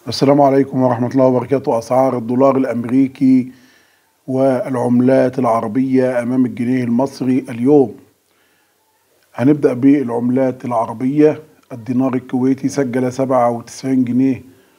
السلام عليكم ورحمة الله وبركاته أسعار الدولار الأمريكي والعملات العربية أمام الجنيه المصري اليوم هنبدأ بالعملات العربية الدينار الكويتي سجل سبعة وتسعين جنيه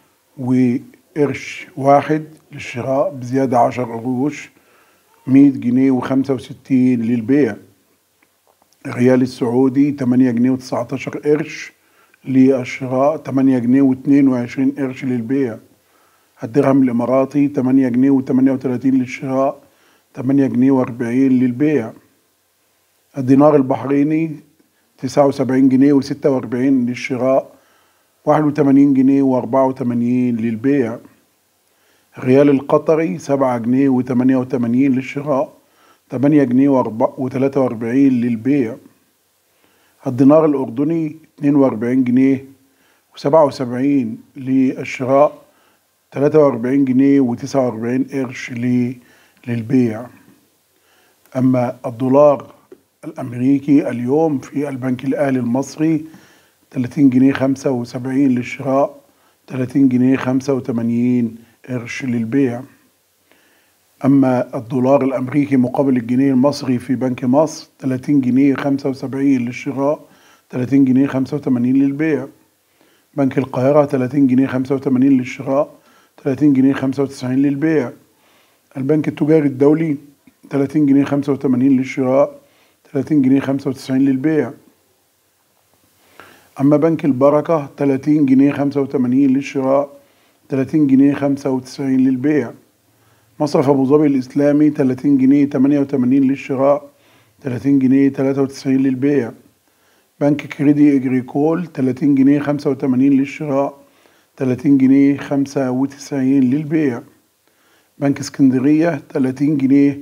وقرش واحد للشراء بزيادة عشر قروش مية جنيه وخمسة وستين للبيع الريال السعودي تمانية جنيه وتسعتاشر قرش للشراء 8 جنيه و22 قرش للبيع الدرهم الإماراتي 8 جنيه و38 للشراء 8 جنيه و40 للبيع الدينار البحريني 79 جنيه و46 للشراء 81 جنيه و84 للبيع الريال القطري 7 جنيه و88 للشراء 8 جنيه و43 للبيع الدينار الأردني 42 جنيه و77 للشراء 43 جنيه و49 قرش للبيع أما الدولار الأمريكي اليوم في البنك الأهلي المصري 30 جنيه 75 للشراء 30 جنيه 85 قرش للبيع أما الدولار الأمريكي مقابل الجنيه المصري في بنك مصر 30 جنيه 75 للشراء 30 جنيه 85 للبيع بنك القاهرة 30 جنيه 85 للشراء 30 جنيه 95 للبيع البنك التجاري الدولي 30 جنيه 85 للشراء 30 جنيه 95 للبيع أما بنك البركة 30 جنيه 85 للشراء 30 جنيه 95 للبيع مصرف أبو ظبي الإسلامي 30 جنيه 88 للشراء 30 جنيه 93 للبيع بنك كريدي إجريكول 30 جنيه 85 للشراء 30 جنيه 95 للبيع بنك اسكندرية 30 جنيه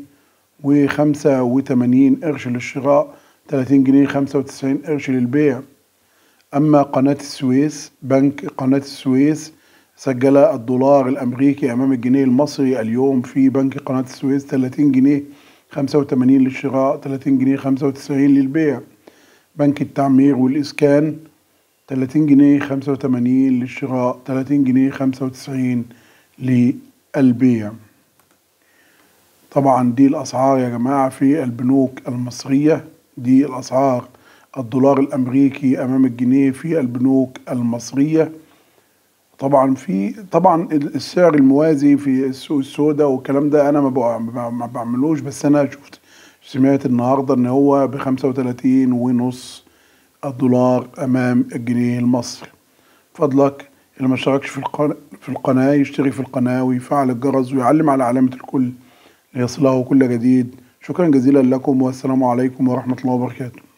و85 قرش للشراء 30 جنيه 95 قرش للبيع أما قناة السويس بنك قناة السويس سجل الدولار الأمريكي أمام الجنيه المصري اليوم في بنك قناة السويس 30 جنيه 85 للشراء 30 جنيه 95 للبيع بنك التعمير والإسكان 30 جنيه 85 للشراء 30 جنيه 95 للبيع طبعا دي الأسعار يا جماعة في البنوك المصرية دي الأسعار الدولار الأمريكي أمام الجنيه في البنوك المصرية طبعا في طبعا السعر الموازي في السوق السوداء والكلام ده انا ما بعملوش بس انا شفت سمعت النهارده ان هو ب 35 ونص الدولار امام الجنيه المصري فضلك اللي ما اشتركش في القناة في القناة يشترك في القناة ويفعل الجرس ويعلم على علامة الكل ليصله كل جديد شكرا جزيلا لكم والسلام عليكم ورحمة الله وبركاته